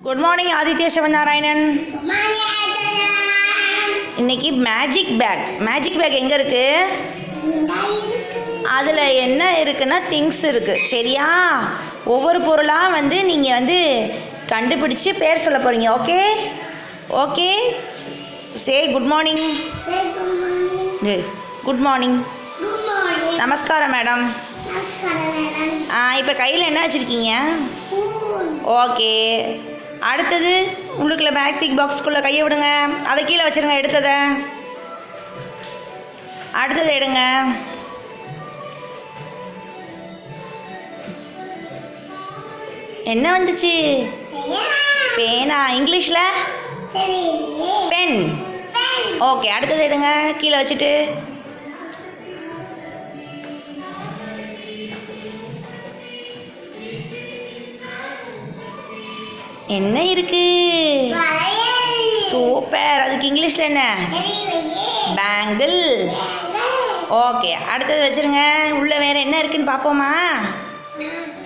good morning Aditya சிவநாராயணன் இன்னைக்கு magic back magic back எங்கே இருக்கு அதில் என்ன இருக்குன்னா திங்ஸ் இருக்குது சரியா ஒவ்வொரு பொருளாக வந்து நீங்கள் வந்து கண்டுபிடிச்சு பேர் சொல்ல போகிறீங்க okay okay say good morning good morning நமஸ்காரம் மேடம் இப்போ கையில் என்ன வச்சுருக்கீங்க ஓகே அடுத்தது உள்ளுக்குள்ள மேக்ஸிக் பாக்ஸ்க்குள்ளே கையை விடுங்க அதை கீழே வச்சிருங்க எடுத்ததை அடுத்தது எடுங்க என்ன வந்துச்சு பேனா இங்கிலீஷில் பென் ஓகே அடுத்தது எடுங்க கீழே வச்சுட்டு என்ன இருக்கு சூப்பர் அதுக்கு இங்கிலீஷில் என்ன பேங்கிள் ஓகே அடுத்தது வச்சிருங்க உள்ள வேற என்ன இருக்குன்னு பார்ப்போமா